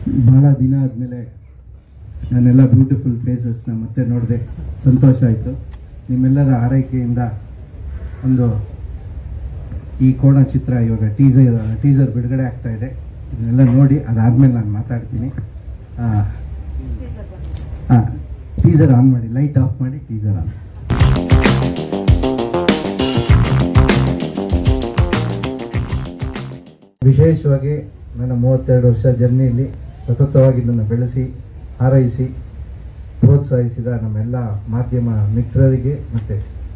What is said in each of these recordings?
ಭಾಳ ದಿನ ಆದಮೇಲೆ ನಾನೆಲ್ಲ ಬ್ಯೂಟಿಫುಲ್ ಫೇಸಸ್ನ ಮತ್ತೆ ನೋಡಿದೆ ಸಂತೋಷ ಆಯಿತು ನಿಮ್ಮೆಲ್ಲರ ಆರೈಕೆಯಿಂದ ಒಂದು ಈ ಕೋಣ ಚಿತ್ರ ಇವಾಗ ಟೀಸರ್ ಟೀಸರ್ ಬಿಡುಗಡೆ ಆಗ್ತಾ ಇದೆ ಇದನ್ನೆಲ್ಲ ನೋಡಿ ಅದಾದಮೇಲೆ ನಾನು ಮಾತಾಡ್ತೀನಿ ಹಾಂ ಟೀಸರ್ ಆನ್ ಮಾಡಿ ಲೈಟ್ ಆಫ್ ಮಾಡಿ ಟೀಸರ್ ಆನ್ ವಿಶೇಷವಾಗಿ ನನ್ನ ಮೂವತ್ತೆರಡು ವರ್ಷ ಜರ್ನಿಯಲ್ಲಿ ಸತತವಾಗಿ ನನ್ನ ಬೆಳೆಸಿ ಹಾರೈಸಿ ಪ್ರೋತ್ಸಾಹಿಸಿದ ನಮ್ಮೆಲ್ಲ ಮಾಧ್ಯಮ ಮಿತ್ರರಿಗೆ ಮತ್ತು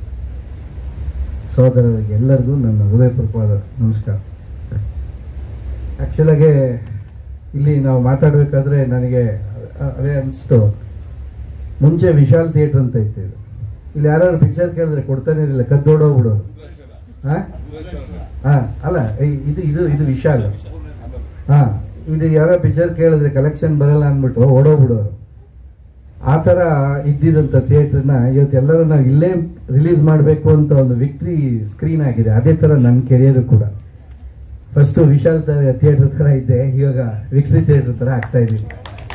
ಸಹೋದರರಿಗೆ ಎಲ್ಲರಿಗೂ ನನ್ನ ಹೃದಯಪೂರ್ವಕವಾದ ನಮಸ್ಕಾರ ಆ್ಯಕ್ಚುಲಾಗೆ ಇಲ್ಲಿ ನಾವು ಮಾತಾಡಬೇಕಾದ್ರೆ ನನಗೆ ಅ- ಅದೇ ಅನಿಸ್ತು ಮುಂಚೆ ವಿಶಾಲ್ ಥಿಯೇಟ್ರ್ ಅಂತ ಇತ್ತು ಇದು ಇಲ್ಲಿ ಯಾರು ಪಿಕ್ಚರ್ ಕೇಳಿದ್ರೆ ಕೊಡ್ತಾನೆ ಇರಲಿಲ್ಲ ಕದ್ದೋಡೋಗ್ಬಿಡೋರು ಹಾಂ ಹಾಂ ಅಲ್ಲ ಈ- ಇದು ಇದು ಇದು ವಿಶಾಲ್ ಹಾಂ ಇದು ಯಾರೋ ಪಿಕ್ಚರ್ ಕೇಳಿದ್ರೆ ಕಲೆಕ್ಷನ್ ಬರಲ್ಲ ಅಂದ್ಬಿಟ್ಟು ಓಡೋಗ್ಬಿಡೋರು ಆ ಥರ ಇದ್ದಿದ್ದಂಥ ಥಿಯೇಟ್ರನ್ನ ಇವತ್ತು ಎಲ್ಲರೂ ನಾವು ಇಲ್ಲೇ ರಿಲೀಸ್ ಮಾಡಬೇಕು ಅಂತ ಒಂದು ವಿಕ್ಟ್ರಿ ಸ್ಕ್ರೀನ್ ಆಗಿದೆ ಅದೇ ಥರ ನನ್ನ ಕೆರಿಯರು ಕೂಡ ಫಸ್ಟು ವಿಶಾಲ್ ತರ ಥಿಯೇಟ್ರ್ ಥರ ಇದ್ದೆ ಇವಾಗ ವಿಕ್ಟ್ರಿ ಥಿಯೇಟ್ರ್ ಥರ ಆಗ್ತಾ ಇದ್ದೀನಿ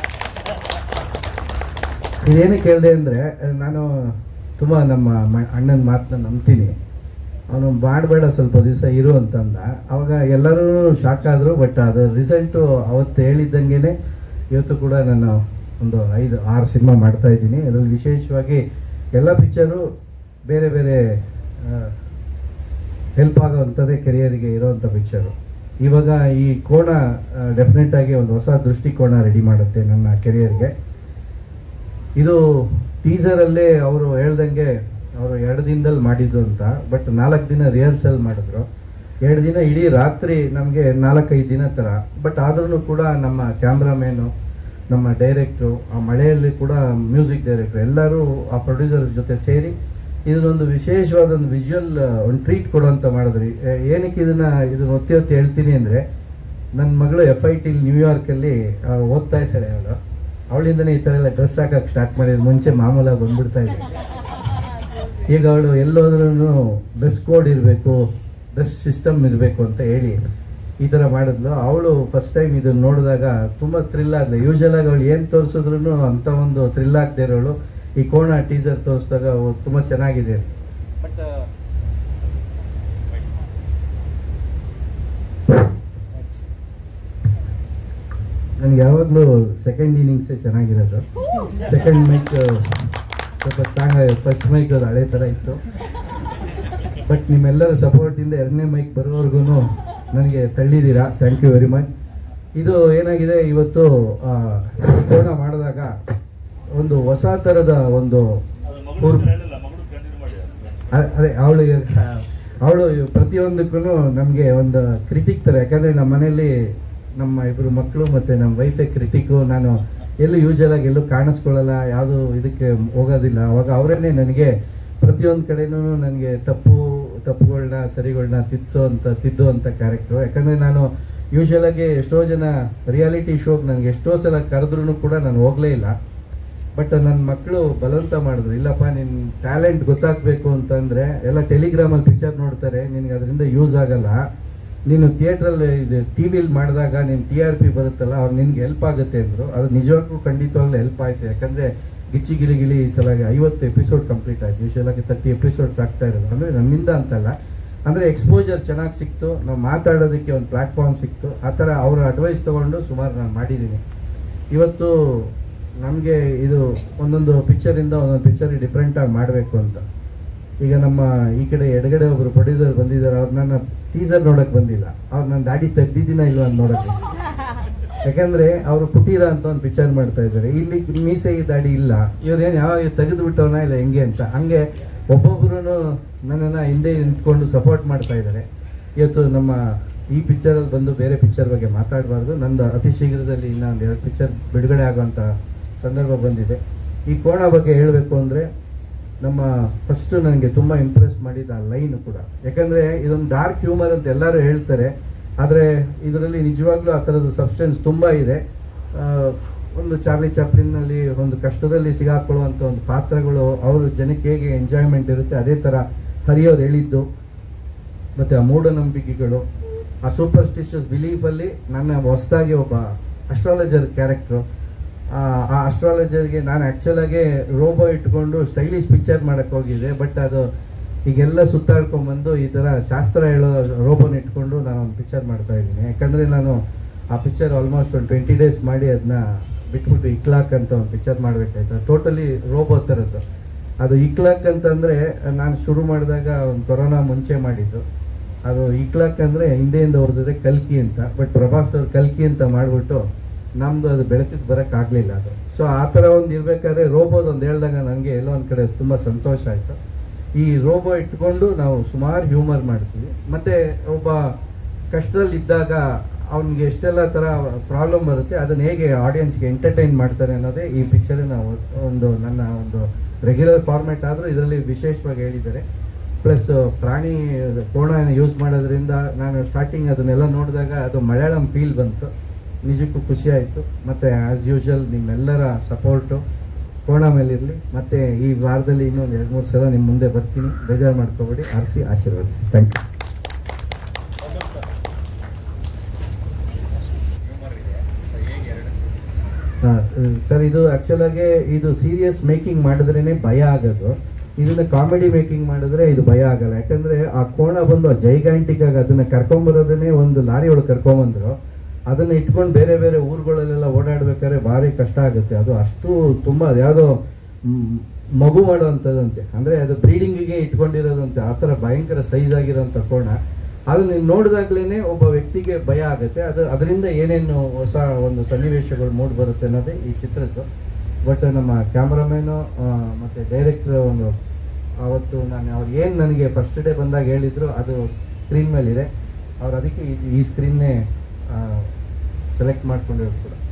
ಇದೇನು ಕೇಳಿದೆ ಅಂದರೆ ನಾನು ತುಂಬ ನಮ್ಮ ಮ- ಅಣ್ಣನ ಮಾತನ್ನ ನಂಬ್ತೀನಿ ಅವನು ಮಾಡಬೇಡ ಸ್ವಲ್ಪ ದಿವಸ ಇರು ಅಂತಂದ ಅವಾಗ ಎಲ್ಲರೂ ಶಾಕ್ ಆದರು ಬಟ್ ಅದರ ರಿಸಲ್ಟು ಅವತ್ತು ಹೇಳಿದ್ದಂಗೆ ಇವತ್ತು ಕೂಡ ನಾನು ಒಂದು ಐದು ಆರು ಸಿನಿಮಾ ಮಾಡ್ತಾ ಇದ್ದೀನಿ ಅದರಲ್ಲಿ ವಿಶೇಷವಾಗಿ ಎಲ್ಲ ಪಿಕ್ಚರು ಬೇರೆ ಬೇರೆ ಹೆಲ್ಪ್ ಆಗೋವಂಥದ್ದೇ ಕೆರಿಯರಿಗೆ ಇರೋವಂಥ ಪಿಕ್ಚರು ಇವಾಗ ಈ ಕೋಣ ಡೆಫಿನೆಟ್ ಆಗಿ ಒಂದು ಹೊಸ ದೃಷ್ಟಿಕೋನ ರೆಡಿ ಮಾಡುತ್ತೆ ನನ್ನ ಕೆರಿಯರ್ಗೆ ಇದು ಟೀಸರಲ್ಲೇ ಅವರು ಹೇಳ್ದಂಗೆ ಅವರು ಎರಡು ದಿನದಲ್ಲಿ ಮಾಡಿದ್ದು ಅಂತ ಬಟ್ ನಾಲ್ಕು ದಿನ ರಿಹರ್ಸಲ್ ಮಾಡಿದ್ರು ಎರಡು ದಿನ ಇಡೀ ರಾತ್ರಿ ನಮಗೆ ನಾಲ್ಕೈದು ದಿನ ಥರ ಬಟ್ ಆದ್ರೂ ಕೂಡ ನಮ್ಮ ಕ್ಯಾಮ್ರಾಮೇನು ನಮ್ಮ ಡೈರೆಕ್ಟ್ರು ಆ ಮಳೆಯಲ್ಲಿ ಕೂಡ ಮ್ಯೂಸಿಕ್ ಡೈರೆಕ್ಟ್ರು ಎಲ್ಲರೂ ಆ ಪ್ರೊಡ್ಯೂಸರ್ ಜೊತೆ ಸೇರಿ ಇದನ್ನೊಂದು ವಿಶೇಷವಾದ ಒಂದು ವಿಜುವಲ್ ಒಂದು ಟ್ರೀಟ್ ಕೊಡುವಂತ ಮಾಡಿದ್ರಿ ಏ- ಏನಕ್ಕೆ ಇದನ್ನ ಇದನ್ನ ಒತ್ತಿ ಒತ್ತಿ ಹೇಳ್ತೀನಿ ಅಂದರೆ ನನ್ನ ಮಗಳು ಎಫ್ ಐ ಟಿ ನ್ಯೂಯಾರ್ಕಲ್ಲಿ ಆ, ಓದ್ತಾ ಇದ್ದಾಳೆ ಅವಳು ಅವಳಿಂದನೇ ಈ ಥರ ಎಲ್ಲ ಡ್ರೆಸ್ ಹಾಕಕ್ಕೆ ಸ್ಟಾರ್ಟ್ ಮಾಡಿದ್ರು ಮುಂಚೆ ಮಾಮೂಲಾಗಿ ಬಂದ್ಬಿಡ್ತಾ ಇದ್ದೆ ಈಗ ಅವಳು ಎಲ್ಲೋದ್ರೂ ಡ್ರೆಸ್ ಕೋಡ್ ಇರಬೇಕು ಡ್ರೆಸ್ ಸಿಸ್ಟಮ್ ಇರಬೇಕು ಅಂತ ಹೇಳಿ ಈ ಥರ ಮಾಡಿದ್ಲು ಅವಳು ಫಸ್ಟ್ ಟೈಮ್ ಇದನ್ನ ನೋಡಿದಾಗ ತುಂಬ ಥ್ರಿಲ್ ಆದ್ಲು ಯೂಶಲ್ ಆಗಿ ಅವಳು ಏನು ತೋರಿಸಿದ್ರು ಅಂತ ಒಂದು ಥ್ರಿಲ್ ಆಗದೆ ಇರೋಳು ಈ ಕೋಣ ಟೀಸರ್ ತೋರಿಸಿದಾಗ ತುಂಬ ಚೆನ್ನಾಗಿದೆ ಬಟ್ ನನಗೆ ಯಾವಾಗಲೂ ಸೆಕೆಂಡ್ ಇನ್ನಿಂಗ್ಸೇ ಚೆನ್ನಾಗಿರೋದು ಸೆಕೆಂಡ್ ಮೈಕ್ ಸ್ವಲ್ಪ ಸ್ಟ್ರಾಂಗ್ ಫಸ್ಟ್ ಮೈಕ್ ಅದು ಹಳೆ ಥರ ಇತ್ತು ಬಟ್ ನಿಮ್ಮೆಲ್ಲರ ಸಪೋರ್ಟಿಂದ ಎರಡನೇ ಮೈಕ್ ಬರೋವರೆಗೂ ನನಗೆ ತಳ್ಳಿದ್ದೀರಾ ಥ್ಯಾಂಕ್ ಯು ವೆರಿ ಮಚ್ ಇದು ಏನಾಗಿದೆ ಇವತ್ತು ಆ, ಕೋಣ ಮಾಡಿದಾಗ ಒಂದು ಹೊಸ ಥರದ ಒಂದು ಊರ್- ಅ- ಅದೇ ಅವಳು ಅವಳು ಪ್ರತಿಯೊಂದಕ್ಕೂ ನಮಗೆ ಒಂದು ಕ್ರಿಟಿಕ್ ಥರ ಯಾಕಂದರೆ ನಮ್ಮ ಮನೆಯಲ್ಲಿ ನಮ್ಮ ಇಬ್ಬರು ಮಕ್ಕಳು ಮತ್ತು ನಮ್ಮ ವೈಫೇ ಕ್ರಿಟಿಕ್ಕು ನಾನು ಎಲ್ಲೂ ಯೂಶಲ್ ಆಗಿ ಎಲ್ಲೂ ಕಾಣಿಸ್ಕೊಳ್ಳಲ್ಲ ಯಾವುದು ಇದಕ್ಕೆ ಹೋಗೋದಿಲ್ಲ ಅವಾಗ ಅವರೇನೆ ನನಗೆ ಪ್ರತಿಯೊಂದು ಕಡೆನೂ ನನಗೆ ತಪ್ಪು ತಪ್ಪುಗಳನ್ನ ಸರಿಗಳನ್ನ ತಿದ್ಸೋ ಅಂತ ತಿದ್ದೋ ಅಂತ ಕ್ಯಾರೆಕ್ಟ್ರು ಯಾಕಂದರೆ ನಾನು ಯೂಶಲ್ ಆಗಿ ಎಷ್ಟೋ ಜನ ರಿಯಾಲಿಟಿ ಶೋಗೆ ನನಗೆ ಎಷ್ಟೋ ಸಲ ಕರೆದ್ರೂ ಕೂಡ ನಾನು ಹೋಗಲೇ ಇಲ್ಲ ಬಟ್ ನನ್ನ ಮಕ್ಕಳು ಬಲವಂತ ಮಾಡಿದ್ರು ಇಲ್ಲಪ್ಪ ನಿನ್ನ ಟ್ಯಾಲೆಂಟ್ ಗೊತ್ತಾಗಬೇಕು ಅಂತಂದರೆ ಎಲ್ಲ ಟೆಲಿಗ್ರಾಮಲ್ಲಿ ಪಿಕ್ಚರ್ ನೋಡ್ತಾರೆ ನಿನಗೆ ಅದರಿಂದ ಯೂಸ್ ಆಗಲ್ಲ ನೀನು ಥಿಯೇಟ್ರಲ್ಲಿ ಇದು ಟಿ ವಿಲಿ ಮಾಡಿದಾಗ ನಿನ್ನ ಟಿ ಆರ್ ಪಿ ಬರುತ್ತಲ್ಲ ಅವ್ರು ನಿನ್ಗೆ ಹೆಲ್ಪ್ ಆಗುತ್ತೆ ಅಂದರು ಅದು ನಿಜವಾಗ್ಲೂ ಖಂಡಿತವಾಗ್ಲೂ ಹೆಲ್ಪ್ ಆಯಿತು ಯಾಕಂದರೆ ಗಿಚ್ಚಿ ಗಿಲಿ ಗಿಲಿ ಈ ಸಲ ಐವತ್ತು ಎಪಿಸೋಡ್ ಕಂಪ್ಲೀಟ್ ಆಯಿತು ಯೂಶಲ್ ಆಗಿ ತರ್ಟಿ ಎಪಿಸೋಡ್ಸ್ ಆಗ್ತಾ ಇರೋದು ಅಂದರೆ ನನ್ನಿಂದ ಅಂತಲ್ಲ ಅಂದರೆ ಎಕ್ಸ್ಪೋಜರ್ ಚೆನ್ನಾಗಿ ಸಿಕ್ತು ನಾವು ಮಾತಾಡೋದಕ್ಕೆ ಒಂದು ಪ್ಲ್ಯಾಟ್ಫಾರ್ಮ್ ಸಿಕ್ತು ಆ ಥರ ಅವರ ಅಡ್ವೈಸ್ ತೊಗೊಂಡು ಸುಮಾರು ನಾನು ಮಾಡಿದ್ದೀನಿ ಇವತ್ತು ನಮಗೆ ಇದು ಒಂದೊಂದು ಪಿಕ್ಚರಿಂದ ಒಂದೊಂದು ಪಿಕ್ಚರ್ ಡಿಫ್ರೆಂಟಾಗಿ ಮಾಡಬೇಕು ಅಂತ ಈಗ ನಮ್ಮ ಈ ಕಡೆ ಎಡಗಡೆ ಒಬ್ಬರು ಪ್ರೊಡ್ಯೂಸರ್ ಬಂದಿದ್ದಾರೆ ಅವ್ರು ನನ್ನ ಟೀಸರ್ ನೋಡಕ್ ಬಂದಿಲ್ಲ ಅವ್ರು ನನ್ನ ದಾಡಿ ತೆಗ್ದಿದ್ದೀನ ಇಲ್ವಾ ಅಂತ ನೋಡಕ್ ಯಾಕಂದ್ರೆ ಅವರು ಕುಟೀರ ಅಂತ ಒಂದು ಪಿಕ್ಚರ್ ಮಾಡ್ತಾ ಇದ್ದಾರೆ ಇಲ್ಲಿ ಮೀಸೆ ಈ ದಾಡಿ ಇಲ್ಲ ಇವ್ರೇನು ಯಾವಾಗ ತೆಗೆದು ಬಿಟ್ಟವನ ಇಲ್ಲ ಹೆಂಗೆ ಅಂತ ಹಂಗೆ ಒಬ್ಬೊಬ್ರು ನನ್ನನ್ನು ಹಿಂದೆ ನಿಂತ್ಕೊಂಡು ಸಪೋರ್ಟ್ ಮಾಡ್ತಾ ಇದ್ದಾರೆ ಇವತ್ತು ನಮ್ಮ ಈ ಪಿಕ್ಚರಲ್ಲಿ ಬಂದು ಬೇರೆ ಪಿಕ್ಚರ್ ಬಗ್ಗೆ ಮಾತಾಡಬಾರ್ದು ನಂದು ಅತಿ ಶೀಘ್ರದಲ್ಲಿ ಇನ್ನೊಂದು ಎರಡು ಪಿಕ್ಚರ್ ಬಿಡುಗಡೆ ಆಗುವಂಥ ಸಂದರ್ಭ ಬಂದಿದೆ ಈ ಕೋಣ ಬಗ್ಗೆ ಹೇಳಬೇಕು ಅಂದರೆ ನಮ್ಮ ಫಸ್ಟ್ ನನಗೆ ತುಂಬ ಇಂಪ್ರೆಸ್ ಮಾಡಿದ ಲೈನ್ ಕೂಡ ಯಾಕಂದರೆ ಇದೊಂದು ಡಾರ್ಕ್ ಹ್ಯೂಮರ್ ಅಂತ ಎಲ್ಲರೂ ಹೇಳ್ತಾರೆ ಆದರೆ ಇದರಲ್ಲಿ ನಿಜವಾಗ್ಲೂ ಆ ಥರದ ಸಬ್ಸ್ಟೆನ್ಸ್ ತುಂಬ ಇದೆ ಆ, ಒಂದು ಚಾರ್ಲಿ ಚಾಪ್ಲಿನ್ನಲ್ಲಿ ಒಂದು ಕಷ್ಟದಲ್ಲಿ ಸಿಗಾಕೊಳ್ಳುವಂಥ ಒಂದು ಪಾತ್ರಗಳು ಅವರು ಜನಕ್ಕೆ ಹೇಗೆ ಎಂಜಾಯ್ಮೆಂಟ್ ಇರುತ್ತೆ ಅದೇ ಥರ ಹರಿಯವ್ರು ಹೇಳಿದ್ದು ಮತ್ತು ಆ ಮೂಢನಂಬಿಕೆಗಳು ಆ ಸೂಪರ್ಸ್ಟಿಷಿಯಸ್ ಬಿಲೀಫಲ್ಲಿ ನನ್ನ ಹೊಸದಾಗಿ ಒಬ್ಬ ಅಸ್ಟ್ರಾಲಜರ್ ಕ್ಯಾರೆಕ್ಟ್ರು ಆ ಅಸ್ಟ್ರಾಲಜರ್ಗೆ ನಾನು ಆ್ಯಕ್ಚುಲಾಗೆ ರೋಬೋ ಇಟ್ಕೊಂಡು ಸ್ಟೈಲಿಶ್ ಪಿಕ್ಚರ್ ಮಾಡೋಕ್ಕೆ ಹೋಗಿದ್ದೆ ಬಟ್ ಅದು ಈಗೆಲ್ಲ ಸುತ್ತಾಡ್ಕೊಂಬಂದು ಈ ಥರ ಶಾಸ್ತ್ರ ಹೇಳೋ ರೋಬೋನ ಇಟ್ಕೊಂಡು ನಾನು ಒಂದು ಪಿಕ್ಚರ್ ಮಾಡ್ತಾ ಇದ್ದೀನಿ ಯಾಕಂದರೆ ನಾನು ಆ ಪಿಕ್ಚರ್ ಆಲ್ಮೋಸ್ಟ್ ಒಂದು ಟ್ವೆಂಟಿ ಡೇಸ್ ಮಾಡಿ ಅದನ್ನ ಬಿಟ್ಬಿಟ್ಟು ಇಕ್ಲಾಕ್ ಅಂತ ಒಂದು ಪಿಕ್ಚರ್ ಮಾಡಬೇಕಾಯ್ತು ಟೋಟಲಿ ರೋಬೋ ಥರದ್ದು ಅದು ಇಕ್ಲಾಕ್ ಅಂತಂದರೆ ನಾನು ಶುರು ಮಾಡಿದಾಗ ಒಂದು ಕೊರೋನಾ ಮುಂಚೆ ಮಾಡಿದ್ದು ಅದು ಇಕ್ಲಾಕ್ ಅಂದರೆ ಹಿಂದೆಯಿಂದ ಹೊರದಿದೆ ಕಲ್ಕಿ ಅಂತ ಬಟ್ ಪ್ರಭಾಸ್ ಅವ್ರು ಕಲ್ಕಿ ಅಂತ ಮಾಡಿಬಿಟ್ಟು ನಮ್ಮದು ಅದು ಬೆಳಕಿಗೆ ಬರೋಕ್ಕಾಗಲಿಲ್ಲ ಅದು ಸೊ ಆ ಥರ ಒಂದು ಇರಬೇಕಾದ್ರೆ ರೋಬೋದು ಒಂದು ಹೇಳಿದಾಗ ನನಗೆ ಎಲ್ಲೋ ಒಂದು ಕಡೆ ತುಂಬ ಸಂತೋಷ ಆಯಿತು ಈ ರೋಬೋ ಇಟ್ಕೊಂಡು ನಾವು ಸುಮಾರು ಹ್ಯೂಮರ್ ಮಾಡ್ತೀವಿ ಮತ್ತು ಒಬ್ಬ ಕಷ್ಟದಲ್ಲಿದ್ದಾಗ ಅವ್ನಿಗೆ ಎಷ್ಟೆಲ್ಲ ಥರ ಪ್ರಾಬ್ಲಮ್ ಬರುತ್ತೆ ಅದನ್ನು ಹೇಗೆ ಆಡಿಯನ್ಸ್ಗೆ ಎಂಟರ್ಟೈನ್ ಮಾಡ್ತಾರೆ ಅನ್ನೋದೇ ಈ ಪಿಕ್ಚರಿನ ಒಂದು ನನ್ನ ಒಂದು ರೆಗ್ಯುಲರ್ ಫಾರ್ಮ್ಯಾಟ್ ಆದರೂ ಇದರಲ್ಲಿ ವಿಶೇಷವಾಗಿ ಹೇಳಿದ್ದಾರೆ ಪ್ಲಸ್ ಪ್ರಾಣಿ ಕೋಣನ ಯೂಸ್ ಮಾಡೋದ್ರಿಂದ ನಾನು ಸ್ಟಾರ್ಟಿಂಗ್ ಅದನ್ನೆಲ್ಲ ನೋಡಿದಾಗ ಅದು ಮಲಯಾಳಂ ಫೀಲ್ ಬಂತು ನಿಜಕ್ಕೂ ಖುಷಿ ಆಯಿತು ಮತ್ತು ಆ್ಯಸ್ ಯೂಶುವಲ್ ನಿಮ್ಮೆಲ್ಲರ ಸಪೋರ್ಟು ಕೋಣ ಮೇಲಿರಲಿ ಮತ್ತು ಈ ವಾರದಲ್ಲಿ ಇನ್ನೊಂದು ಎರಡು ಮೂರು ಸಲ ನಿಮ್ಮ ಮುಂದೆ ಬರ್ತೀನಿ ಬೇಜಾರು ಮಾಡ್ಕೋಬೇಡಿ ಆರಿಸಿ ಆಶೀರ್ವದಿಸಿ ಥ್ಯಾಂಕ್ ಯು ಸರ್ ಇದು ಆ್ಯಕ್ಚುಲಾಗಿ ಇದು ಸೀರಿಯಸ್ ಮೇಕಿಂಗ್ ಮಾಡಿದ್ರೇ ಭಯ ಆಗೋದು ಇದನ್ನ ಕಾಮಿಡಿ ಮೇಕಿಂಗ್ ಮಾಡಿದ್ರೆ ಇದು ಭಯ ಆಗಲ್ಲ ಯಾಕಂದ್ರೆ ಆ ಕೋಣ ಬಂದು ಆ ಜೈಗಾಂಟಿಕ್ ಆಗಿ ಅದನ್ನ ಕರ್ಕೊಂಬರೋದನ್ನೇ ಒಂದು ಲಾರಿ ಒಳಗೆ ಕರ್ಕೊಂಬಂದ್ರು ಅದನ್ನ ಇಟ್ಕೊಂಡು ಬೇರೆ ಬೇರೆ ಊರುಗಳಲ್ಲೆಲ್ಲ ಓಡಾಡ್ಬೇಕಾದ್ರೆ ಭಾರಿ ಕಷ್ಟ ಆಗುತ್ತೆ ಅದು ಅಷ್ಟು ತುಂಬ ಯಾವುದೋ ಮಗು ಮಾಡುವಂಥದ್ದಂತೆ ಅಂದರೆ ಅದು ಬ್ರೀಡಿಂಗಿಗೆ ಇಟ್ಕೊಂಡಿರೋದಂತೆ ಆ ಥರ ಭಯಂಕರ ಸೈಜ್ ಆಗಿರೋಂಥ ಕೋಣ ಅದು ನೀವು ನೋಡಿದಾಗ್ಲೇ ಒಬ್ಬ ವ್ಯಕ್ತಿಗೆ ಭಯ ಆಗುತ್ತೆ ಅದು ಅದರಿಂದ ಏನೇನು ಹೊಸ ಒಂದು ಸನ್ನಿವೇಶಗಳು ಮೂಡಿ ಬರುತ್ತೆ ಅನ್ನೋದೇ ಈ ಚಿತ್ರದ್ದು ಬಟ್ ನಮ್ಮ ಕ್ಯಾಮ್ರಾಮೇನು ಮತ್ತು ಡೈರೆಕ್ಟ್ರ್ ಒಂದು ಅವತ್ತು ನಾನು ಅವ್ರು ಏನು ನನಗೆ ಫಸ್ಟ್ ಡೇ ಬಂದಾಗ ಹೇಳಿದ್ರು ಅದು ಸ್ಕ್ರೀನ್ ಮೇಲಿದೆ ಅವ್ರು ಅದಕ್ಕೆ ಈ- ಈ ಸ್ಕ್ರೀನ್ನೇ ಸೆಲೆಕ್ಟ್ ಮಾಡ್ಕೊಂಡಿರೋದು ಕೂಡ